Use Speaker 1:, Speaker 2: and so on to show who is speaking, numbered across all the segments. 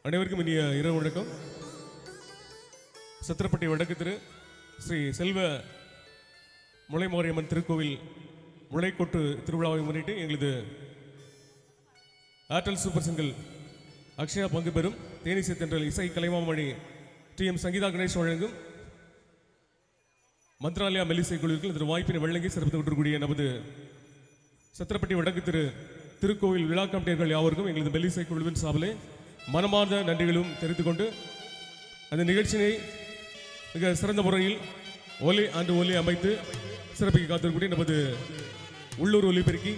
Speaker 1: அனைவருக்கும் இனிய இரவு வணக்கம் சத்திரப்பட்டி வடக்கு திரு ஸ்ரீ செல்வ முளைமாரியம்மன் திருக்கோவில் முளைக்கொட்டு திருவிழாவை முன்னிட்டு எங்களது ஏர்டெல் சூப்பர் சிங்கிள் அக்ஷயா பங்கு பெறும் தேனிசை தென்றல் இசை கலைமாமணி டி எம் சங்கீதா கணேஷ் வழங்கும் மந்த்ராலயா மெல்லிசை குழுவிற்கு இந்த வாய்ப்பினை வழங்கி சிறப்பித்துக் கொண்டிருக்கூடிய நமது சத்திரப்பட்டி வடக்கு திரு திருக்கோவில் விழா கமிட்டியர்கள் யாவருக்கும் எங்களது மெல்லிசை குழுவின் சார்பிலே மனமார்ந்த நன்றிகளும் தெரிவித்துக் கொண்டு அந்த நிகழ்ச்சியினை மிக சிறந்த முறையில் ஒலி அன்று ஒலி அமைத்து சிறப்பிக்க காத்திருக்கக்கூடிய நமது உள்ளூர் ஒலிபெருக்கி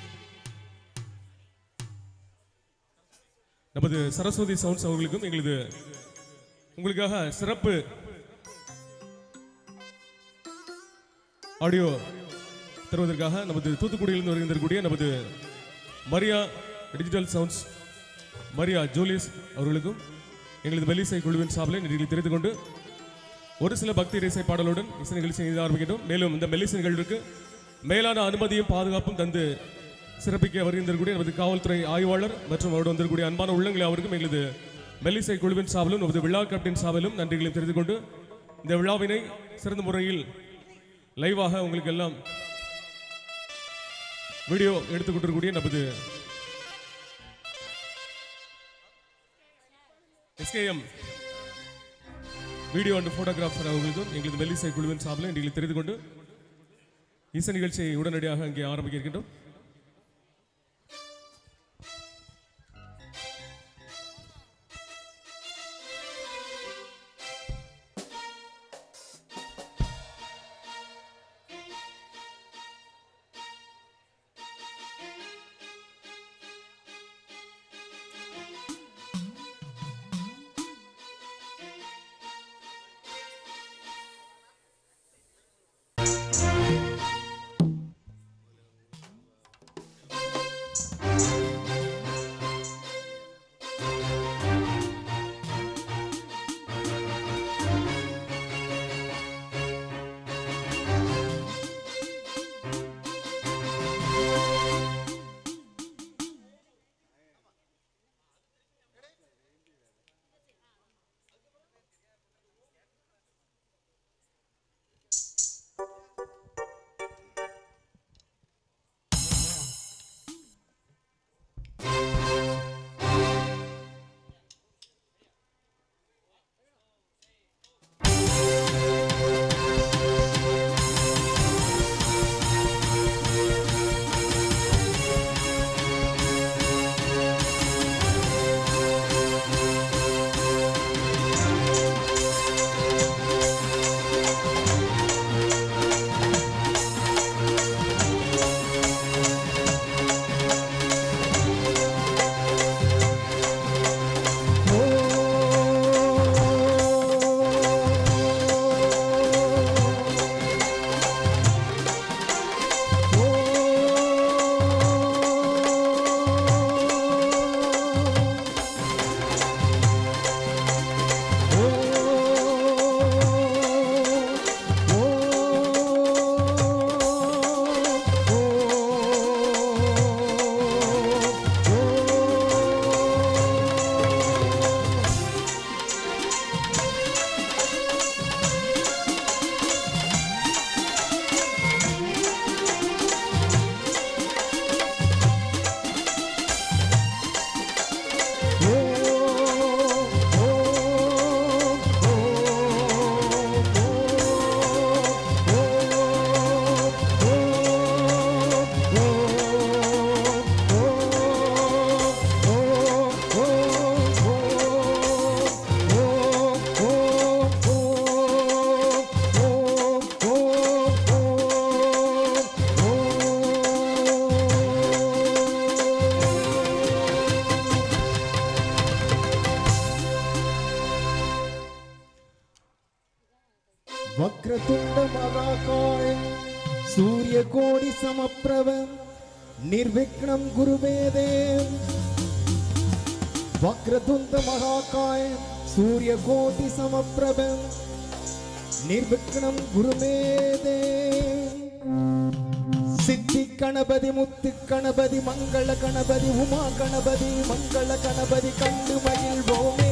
Speaker 1: நமது சரஸ்வதி சவுண்ட்ஸ் அவர்களுக்கும் எங்களது உங்களுக்காக சிறப்பு ஆடியோ தருவதற்காக நமது தூத்துக்குடியிலிருந்து வருகின்றக்கூடிய நமது Maria digital sounds Maria Julius அவர்களுக்கும் எங்களது மெல்லிசை குழுவின் சார்பில் நன்றிகளை தெரிவித்துக் கொண்டு ஒரு சில பக்தி இசை பாடலுடன் இசை நிகழ்ச்சி செய்து ஆரம்பிக்கின்றோம் மேலும் இந்த மெல்லிசை நிகழ்வுக்கு மேலான அனுமதியும் பாதுகாப்பும் தந்து சிறப்பிக்க வருகின்றக்கூடிய நமது காவல்துறை ஆய்வாளர் மற்றும் அவரோடு வந்திருக்கக்கூடிய அன்பான உள்ளங்களை அவருக்கும் எங்களது மெல்லிசை குழுவின் சார்பிலும் நமது விழா கேப்டன் சார்பிலும் நன்றிகளையும் தெரிவித்துக் கொண்டு இந்த விழாவினை சிறந்த முறையில் லைவாக உங்களுக்கு எல்லாம் வீடியோ எடுத்துக் கொண்டிருக்கக்கூடிய நமது எஸ்கேஎம் வீடியோ அண்ட் போட்டோகிராஃபர் அவர்களுக்கும் எங்களது மெல்லிசை குழுவின் சார்பில் எங்களுக்கு தெரிந்து கொண்டு இசை நிகழ்ச்சியை உடனடியாக அங்கே ஆரம்பிக்க இருக்கின்றோம்
Speaker 2: वक्रतुण्ड महाकाय सूर्यकोटि समप्रभ निर्विघ्नं गुरुवे देव वक्रतुण्ड महाकाय सूर्यकोटि समप्रभ निर्विघ्नं गुरुमे देव சித்தி கணபதி முத்து கணபதி மங்கள கணபதி உமா கணபதி மங்கள கணபதி கண்டு மகிழ்வோமே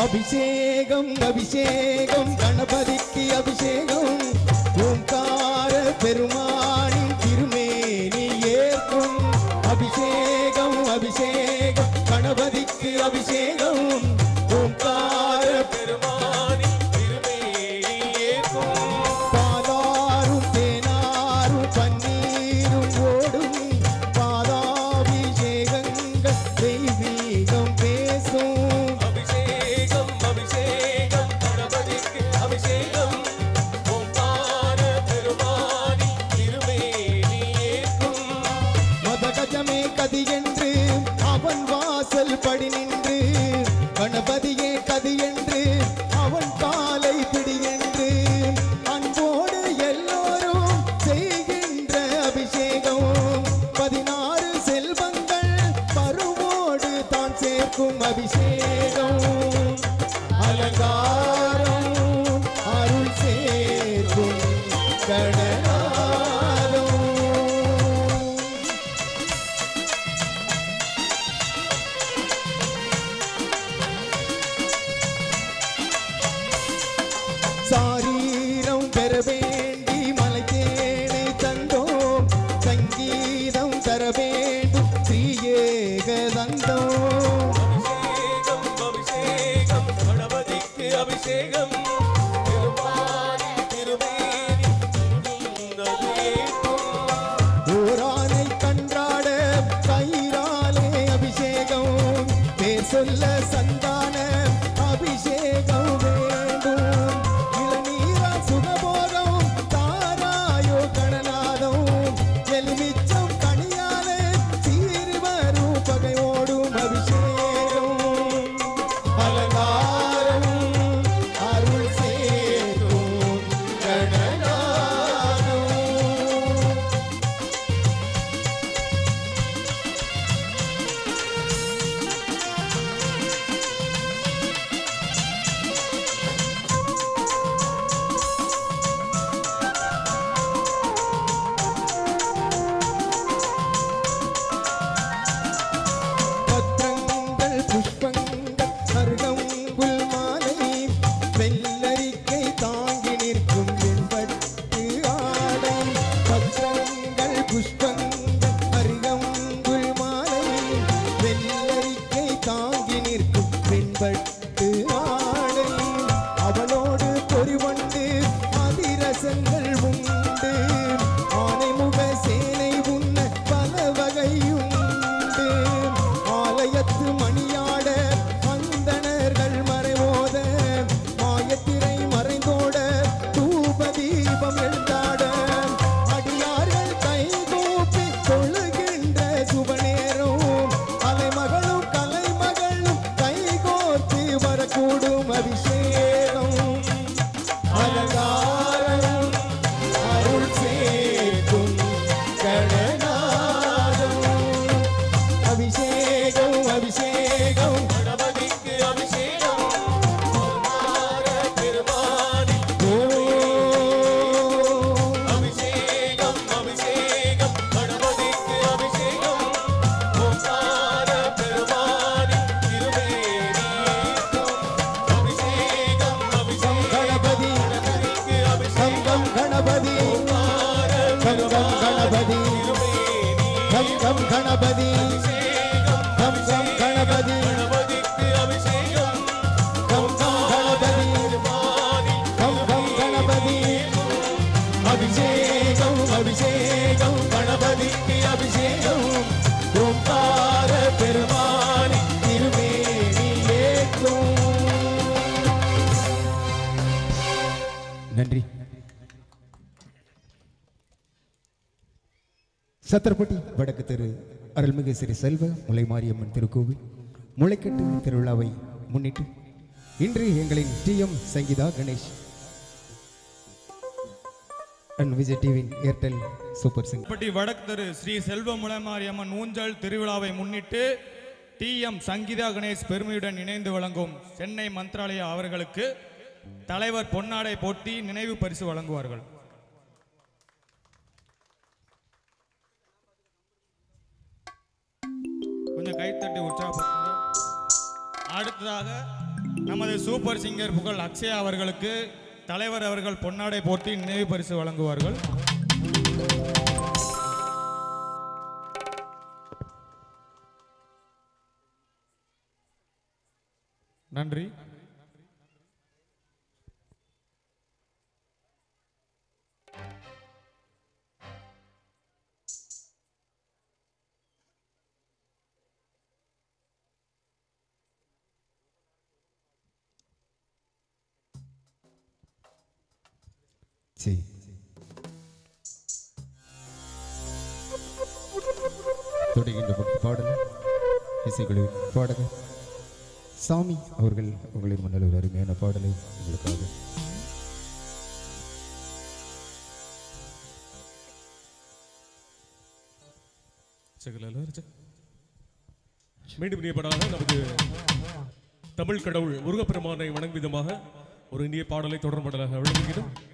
Speaker 2: அபிஷேகம் அபிஷேகம் கணபதிக்கு அபிஷேகம் ஓங்கார பெருமானின் திருமேனி ஏற்கும் அபிஷேகம் அபிஷேகம் கணபதிக்கு அபிஷேகம் ஓங்கார
Speaker 1: பெருமானின் திருமேனி ஏற்கும்
Speaker 2: பாதாரும் தேனாரும் பன்னீரும் ஓடும் பாதாபிஷேகங்கள் தெய்வீகம் பேசும்
Speaker 1: அபிஷேகம் அபிஷேகம் கணபதிக்கு அபிஷேகம் ஓங்கார பெருமானின் திருமேனி ஏற்கும்
Speaker 2: மதகஜமே கதி என்று அவன் வாசல் படி நின்று கணபதியே கதி என்று அவன் காலை பிடி என்று அன்போடு எல்லோரும் செய்கின்ற அபிஷேகம் பதினாறு செல்வங்கள் பருவோடு தான் சேர்க்கும் அபிஷேகம் அலங்காரம் அருள் சேர்க்கும் கடனாலும் சாரீரம் பெற வேண்டி மலை தேனை தந்தோம் சங்கீதம் தர வேண்டும் ஸ்ரீயேக தந்தோம்
Speaker 1: அபிஷேகம் அபிஷேகம் கணபதிக்கு அபிஷேகம் பெருமானின் திருமேனி அது ஏற்கும்
Speaker 2: ஓரானை கன்றாட கயிறாலே அபிஷேகம் பேர் சொல்ல சந்தான அபிஷேகம் வேண்டும் இளநீரா சுகபோகம் தாராயோ கணநாதம் எலுமிச்சம் கனியாலே சீறி வரும் பகையோடும் அபிஷேகம் அலங்காரம் அருள் சேர்க்கும் கணநாதம் பத்திரங்கள் புஷ்பங்கள் அருகம்புல் மாலை வெள்ளரிக்கை தாங்கி நிற்கும் வெண்பட்டு ஆடை பத்திரங்கள் புஷ்பங்கள் அருகம்புல் மாலை வெள்ளரிக்கை தாங்கி நிற்கும் வெண்பட்டு ஆடை அவளோடு பொறிவண்டு அதிரசங்கள் உண்டு ஆனைமுக சேனை உண்ண பல வகையும் உண்டு ஆலயத்து மணியாட அந்தணர்கள் மறைவோத மாயத்திரை மறைந்தோட தூப தீபம் எழுந்தாட அடியார்கள் கைகூப்பி தொழுகின்ற சுபநேரம் அலைமகளும் கலைமகளும் கைகோர்த்து வரக்கூடும் அபிஷேகம் அலங்காரம் அருள் சேர்க்கும் கடனாதம் அபிஷேகம் அபிஷேகம்
Speaker 1: கணபதிக்கு அபிஷேகம் ஓங்கார பெருமானின்
Speaker 2: ஓம்
Speaker 1: அபிஷேகம் அபிஷேகம் கணபதிக்கு அபிஷேகம் ஓங்கார பெருமானின் திருமேனி ஏற்கும் அபிஷேகம் அபிஷேகம்
Speaker 2: கணபதி
Speaker 1: கணபதிக்கு
Speaker 2: சங்கம்
Speaker 1: அபிஷேகம்
Speaker 2: கணபதி
Speaker 1: ஓங்கார
Speaker 2: சங்கம் கணபதி
Speaker 1: திருமேனி
Speaker 2: சங்கம் கணபதி
Speaker 1: அபிஷேகம்
Speaker 2: சங்கம் கணபதி
Speaker 1: கணபதிக்கு அபிஷேகம்
Speaker 2: சங்கம் கணபதி
Speaker 1: பெருமானின்
Speaker 2: சங்கம் கணபதி அபிஷேகம் அபிஷேகம் கணபதிக்கு அபிஷேகம் ஓங்கார பெருமானி திருமேனி ஏற்றும் நன்றி சத்திரப்பட்டி வடக்கு தெரு அருள்மிகு ஸ்ரீ செல்வ முளைமாரியம்மன் திருக்கோவில் முளைக்கட்டு திருவிழாவை முன்னிட்டு இன்று எங்களின் டிஎம் சங்கீதா கணேஷ் அண்ட் விஜய் டிவியின் ஏர்டெல் சூப்பர் சிங்கர்
Speaker 3: பட்டி வடக்கு தெரு ஸ்ரீ செல்வ முளைமாரியம்மன் ஊஞ்சல் திருவிழாவை முன்னிட்டு டி எம் சங்கீதா கணேஷ் பெருமையுடன் இணைந்து வழங்கும் சென்னை மந்த்ராலயா அவர்களுக்கு தலைவர் பொன்னாடை போட்டி நினைவு பரிசு வழங்குவார்கள் கொஞ்சம் கைத்தட்டி உற்சாகப்படுத்துங்க அடுத்ததாக நமது சூப்பர் சிங்கர் புகழ் அக்ஷயா அவர்களுக்கு தலைவர் அவர்கள் பொன்னாடை போட்டி நினைவு பரிசு வழங்குவார்கள் நன்றி
Speaker 2: சரி தொடர்கின்ற பாடல் இசைக்குழு பாடகர் சாமி அவர்கள் உங்களின் முன்னால் ஒரு அருமையான பாடலை உங்களுக்காக
Speaker 1: சகல மீண்டும் இனியப்படாக நமது தமிழ் கடவுள் முருகப்பெருமானை வணங்கும் விதமாக ஒரு இந்திய பாடலை தொடர் பாடலாக வழங்குகிறோம்